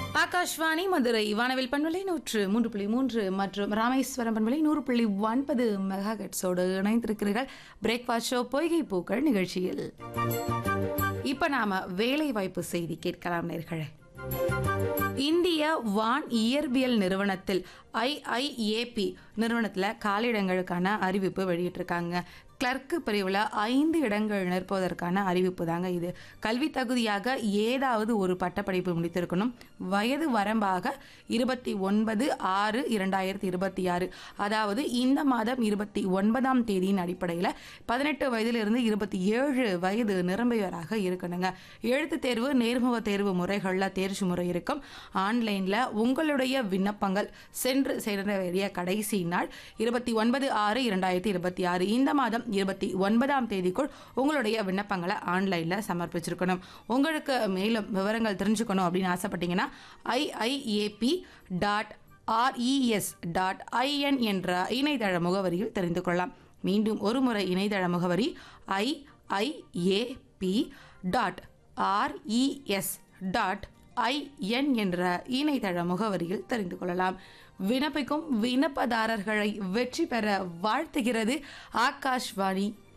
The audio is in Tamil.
ஆகாஷ்வாணி மதுரை வானவில் பண்பலை நூற்று மூன்று புள்ளி மூன்று மற்றும் ராமேஸ்வரம் பண்பலை நூறு புள்ளி ஒன்பது மெகா ஹெட்ஸோடு இணைந்திருக்கிறீர்கள் பிரேக்ஃபாஸ்ட் ஷோ பொய்கை பூக்கள் நிகழ்ச்சியில் இப்ப நாம வேலை வாய்ப்பு செய்தி கேட்கலாம் நேர்களே இந்திய வான் இயற்பியல் நிறுவனத்தில் ஐஐஏபி நிறுவனத்தில் காலியிடங்களுக்கான அறிவிப்பு வெளியிட்டிருக்காங்க கிளர்க்கு பிரிவில் ஐந்து இடங்கள் நிற்பதற்கான அறிவிப்பு தாங்க இது கல்வி தகுதியாக ஏதாவது ஒரு பட்டப்படிப்பு முடித்திருக்கணும் வயது வரம்பாக இருபத்தி ஒன்பது ஆறு இரண்டாயிரத்தி இருபத்தி ஆறு அதாவது இந்த மாதம் இருபத்தி ஒன்பதாம் தேதியின் அடிப்படையில் பதினெட்டு வயதிலிருந்து இருபத்தி ஏழு வயது நிரம்பியவராக இருக்கணுங்க எழுத்து தேர்வு நேர்முக தேர்வு முறைகளில் தேர்ச்சி முறை இருக்கும் ஆன்லைனில் உங்களுடைய விண்ணப்பங்கள் சென்று சேர வேண்டிய கடைசி நாள் இருபத்தி ஒன்பது ஆறு இரண்டாயிரத்தி இருபத்தி ஆறு இந்த மாதம் இருபத்தி ஒன்பதாம் தேதிக்குள் உங்களுடைய விண்ணப்பங்களை ஆன்லைனில் சமர்ப்பிச்சிருக்கணும் உங்களுக்கு மேலும் விவரங்கள் தெரிஞ்சுக்கணும் அப்படின்னு ஆசைப்பட்டீங்கன்னா IIAB dot RES dot IN என்ற இணையதள முகவரியில் தெரிந்து கொள்ளலாம் மீண்டும் ஒரு முறை இணையதள முகவரி IIAB dot RES dot IN என்ற இணையதள முகவரியில் தெரிந்து கொள்ளலாம் விண்ணப்பிக்கும் விண்ணப்பதாரர்களை வெற்றி பெற வாழ்த்துகிறது ஆகாஷ்வாணி